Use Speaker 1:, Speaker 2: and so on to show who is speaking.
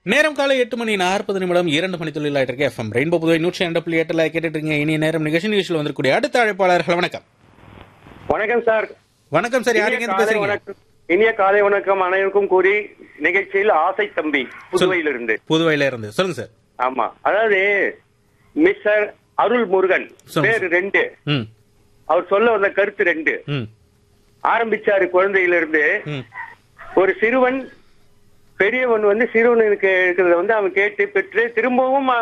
Speaker 1: நேரம் காலை எட்டு மணி நாற்பது நிமிடம் இரண்டு மணி தொழிலாயிட்டு இருக்கு எஃப்எம் ரெயின்போ புதுவை நூற்றி ரெண்டு புள்ளி எட்டுல கேட்டுட்டு இருக்கீங்க இனிய நேரம் நிகழ்ச்சி நிகழ்ச்சியில் வந்திருக்கக்கூடிய அடுத்த அழைப்பாளர்கள் வணக்கம்
Speaker 2: வணக்கம் சார்
Speaker 1: வணக்கம் சார் யாருங்க
Speaker 2: இனிய
Speaker 1: இருந்து
Speaker 2: காலை
Speaker 1: பேசுறீங்க
Speaker 2: வணக்கம் இனிய காலை வணக்கம் அனைவருக்கும் கூறி நிகழ்ச்சியில் ஆசை தம்பி புதுவையிலிருந்து
Speaker 1: புதுவையில இருந்து சொல்லுங்க சார்
Speaker 2: ஆமா அதாவது மிஸ்டர் அருள் முருகன்
Speaker 1: சொல்லுங்க.
Speaker 2: பேர் ரெண்டு
Speaker 1: ம்
Speaker 2: அவர் சொல்ல வந்த கருத்து ரெண்டு
Speaker 1: ம்
Speaker 2: ஆரம்பிச்சாரு குழந்தையிலிருந்து
Speaker 1: ம்
Speaker 2: ஒரு சிறுவன் பெரியவன் வந்து சிறுவனுக்கு இருக்கிறத வந்து அவன் கேட்டு பெற்று திரும்பவும்